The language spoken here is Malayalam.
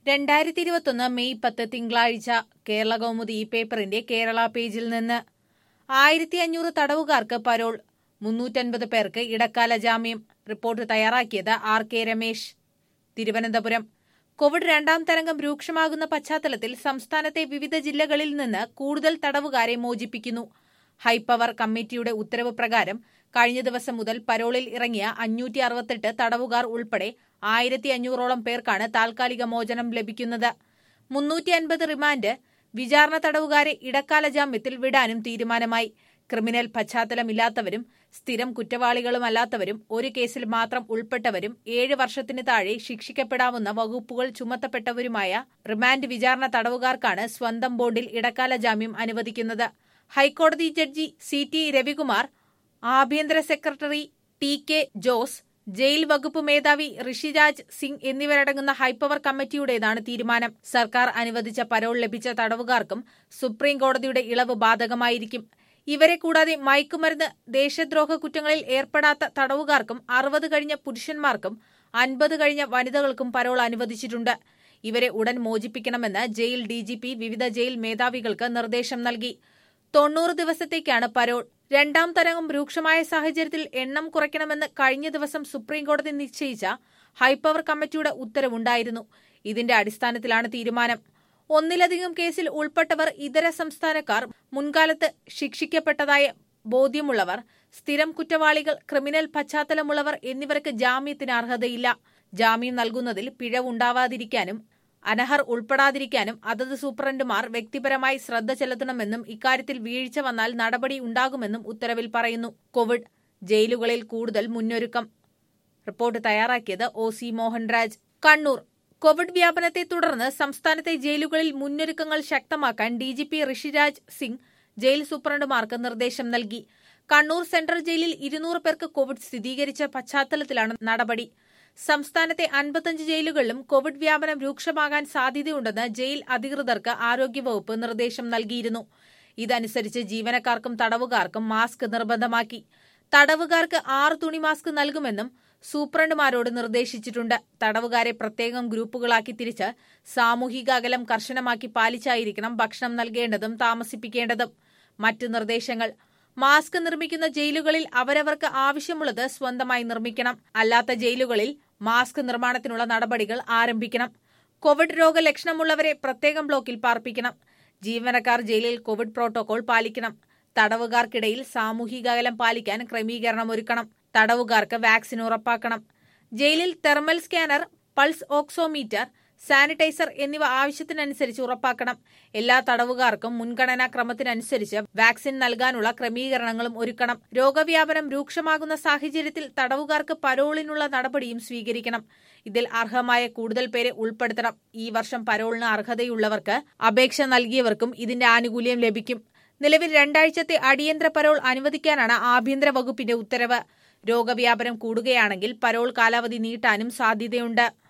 രണ്ടായിരത്തി ഇരുപത്തൊന്ന് മെയ് പത്ത് തിങ്കളാഴ്ച കേരള കൗമുദി ഈ പേപ്പറിന്റെ കേരള പേജിൽ നിന്ന് ആയിരത്തി അഞ്ഞൂറ് തടവുകാർക്ക് പരോൾ മുന്നൂറ്റൻപത് പേർക്ക് ഇടക്കാല ജാമ്യം റിപ്പോർട്ട് തയ്യാറാക്കിയത് R K Ramesh Thiruvananthapuram Covid രണ്ടാം തരംഗം രൂക്ഷമാകുന്ന പശ്ചാത്തലത്തിൽ സംസ്ഥാനത്തെ വിവിധ ജില്ലകളിൽ നിന്ന് കൂടുതൽ തടവുകാരെ മോചിപ്പിക്കുന്നു ഹൈപ്പവർ കമ്മിറ്റിയുടെ ഉത്തരവ് പ്രകാരം കഴിഞ്ഞ ദിവസം മുതൽ പരോളിൽ ഇറങ്ങിയ അഞ്ഞൂറ്റി അറുപത്തെട്ട് തടവുകാർ ഉൾപ്പെടെ ആയിരത്തി അഞ്ഞൂറോളം പേർക്കാണ് താൽക്കാലിക മോചനം ലഭിക്കുന്നത് മുന്നൂറ്റി അൻപത് റിമാൻഡ് വിചാരണ തടവുകാരെ ഇടക്കാല ജാമ്യത്തിൽ വിടാനും തീരുമാനമായി ക്രിമിനൽ പശ്ചാത്തലമില്ലാത്തവരും സ്ഥിരം കുറ്റവാളികളുമല്ലാത്തവരും ഒരു കേസിൽ മാത്രം ഉൾപ്പെട്ടവരും ഏഴ് വർഷത്തിന് താഴെ ശിക്ഷിക്കപ്പെടാവുന്ന വകുപ്പുകൾ ചുമത്തപ്പെട്ടവരുമായ റിമാൻഡ് വിചാരണ തടവുകാർക്കാണ് സ്വന്തം ബോണ്ടിൽ ഇടക്കാല ജാമ്യം അനുവദിക്കുന്നത് ഹൈക്കോടതി ജഡ്ജി സി ടി രവികുമാർ ആഭ്യന്തര secretary T K Jose jail വകുപ്പ് മേധാവി ഋഷിരാജ് സിംഗ് എന്നിവരടങ്ങുന്ന ഹൈപ്പവർ കമ്മിറ്റിയുടേതാണ് തീരുമാനം സർക്കാർ അനുവദിച്ച പരോൾ ലഭിച്ച തടവുകാർക്കും സുപ്രീം കോടതിയുടെ ഇളവ് ബാധകമായിരിക്കും ഇവരെ കൂടാതെ മയക്കുമരുന്ന് ദേശദ്രോഹ കുറ്റങ്ങളിൽ ഏർപ്പെടാത്ത തടവുകാർക്കും അറുപത് കഴിഞ്ഞ പുരുഷന്മാർക്കും അൻപത് കഴിഞ്ഞ വനിതകൾക്കും പരോൾ അനുവദിച്ചിട്ടുണ്ട് ഇവരെ ഉടൻ മോചിപ്പിക്കണമെന്ന് ജയിൽ ഡിജിപി വിവിധ ജയിൽ മേധാവികൾക്ക് നിർദ്ദേശം നൽകി തൊണ്ണൂറ് ദിവസത്തേക്കാണ് പരോൾ രണ്ടാം തരംഗം രൂക്ഷമായ സാഹചര്യത്തിൽ എണ്ണം കുറയ്ക്കണമെന്ന് കഴിഞ്ഞ ദിവസം സുപ്രീംകോടതി നിശ്ചയിച്ച ഹൈപ്പവർ കമ്മിറ്റിയുടെ ഉത്തരവുണ്ടായിരുന്നു ഇതിന്റെ അടിസ്ഥാനത്തിലാണ് തീരുമാനം ഒന്നിലധികം കേസിൽ ഉൾപ്പെട്ടവർ ഇതര സംസ്ഥാനക്കാർ മുൻകാലത്ത് ശിക്ഷിക്കപ്പെട്ടതായ ബോധ്യമുള്ളവർ സ്ഥിരം കുറ്റവാളികൾ ക്രിമിനൽ പശ്ചാത്തലമുള്ളവർ എന്നിവർക്ക് ജാമ്യത്തിന് അർഹതയില്ല ജാമ്യം നൽകുന്നതിൽ പിഴവുണ്ടാവാതിരിക്കാനും അനഹർ ഉൾപ്പെടാതിരിക്കാനും അതത് സൂപ്രണ്ടുമാർ വ്യക്തിപരമായി ശ്രദ്ധ ചെലുത്തണമെന്നും ഇക്കാര്യത്തിൽ വീഴ്ച വന്നാൽ നടപടി ഉണ്ടാകുമെന്നും ഉത്തരവിൽ പറയുന്നു കോവിഡ് ജയിലുകളിൽ കൂടുതൽ മുന്നൊരുക്കം റിപ്പോർട്ട് തയ്യാറാക്കിയത് O C Mohanraj Kannur Covid വ്യാപനത്തെ തുടർന്ന് സംസ്ഥാനത്തെ ജയിലുകളിൽ മുന്നൊരുക്കങ്ങൾ ശക്തമാക്കാൻ ഡിജിപി ഋഷിരാജ് സിംഗ് ജയിൽ സൂപ്രണ്ടുമാർക്ക് നിർദ്ദേശം നൽകി കണ്ണൂർ സെൻട്രൽ ജയിലിൽ ഇരുന്നൂറ് പേർക്ക് കോവിഡ് സ്ഥിരീകരിച്ച പശ്ചാത്തലത്തിലാണ് നടപടി സംസ്ഥാനത്തെ അൻപത്തഞ്ച് ജയിലുകളിലും കോവിഡ് വ്യാപനം രൂക്ഷമാകാൻ സാധ്യതയുണ്ടെന്ന് ജയിൽ അധികൃതർക്ക് ആരോഗ്യവകുപ്പ് നിർദ്ദേശം നൽകിയിരുന്നു ഇതനുസരിച്ച് ജീവനക്കാർക്കും തടവുകാർക്കും മാസ്ക് നിർബന്ധമാക്കി തടവുകാർക്ക് ആറ് തുണി മാസ്ക് നൽകുമെന്നും സൂപ്രണ്ടുമാരോട് നിർദ്ദേശിച്ചിട്ടുണ്ട് തടവുകാരെ പ്രത്യേകം ഗ്രൂപ്പുകളാക്കി തിരിച്ച് സാമൂഹിക അകലം കർശനമാക്കി പാലിച്ചായിരിക്കണം ഭക്ഷണം നൽകേണ്ടതും താമസിപ്പിക്കേണ്ടതും മറ്റ് നിർദ്ദേശങ്ങൾ മാസ്ക് നിർമ്മിക്കുന്ന ജയിലുകളിൽ അവരവർക്ക് ആവശ്യമുള്ളത് സ്വന്തമായി നിർമ്മിക്കണം അല്ലാത്ത ജയിലുകളിൽ മാസ്ക് നിർമ്മാണത്തിനുള്ള നടപടികൾ ആരംഭിക്കണം കോവിഡ് രോഗലക്ഷണമുള്ളവരെ പ്രത്യേകം ബ്ലോക്കിൽ പാർപ്പിക്കണം ജീവനക്കാർ ജയിലിൽ കോവിഡ് പ്രോട്ടോകോൾ പാലിക്കണം തടവുകാർക്കിടയിൽ സാമൂഹിക അകലം പാലിക്കാൻ ക്രമീകരണം ഒരുക്കണം തടവുകാർക്ക് വാക്സിൻ ഉറപ്പാക്കണം ജയിലിൽ thermal scanner pulse oximeter sanitiser എന്നിവ ആവശ്യത്തിനനുസരിച്ച് ഉറപ്പാക്കണം എല്ലാ തടവുകാർക്കും മുൻഗണനാ ക്രമത്തിനനുസരിച്ച് വാക്സിൻ നൽകാനുള്ള ക്രമീകരണങ്ങളും ഒരുക്കണം രോഗവ്യാപനം രൂക്ഷമാകുന്ന സാഹചര്യത്തിൽ തടവുകാർക്ക് പരോളിനുള്ള നടപടിയും സ്വീകരിക്കണം ഇതിൽ അർഹമായ കൂടുതൽ പേരെ ഉൾപ്പെടുത്തണം ഈ വർഷം പരോളിന് അർഹതയുള്ളവർക്ക് അപേക്ഷ നൽകിയവർക്കും ഇതിന്റെ ആനുകൂല്യം ലഭിക്കും നിലവിൽ രണ്ടാഴ്ചത്തെ അടിയന്തര പരോൾ അനുവദിക്കാനാണ് ആഭ്യന്തര വകുപ്പിന്റെ ഉത്തരവ് രോഗവ്യാപനം കൂടുകയാണെങ്കിൽ പരോൾ കാലാവധി നീട്ടാനും സാധ്യതയുണ്ട്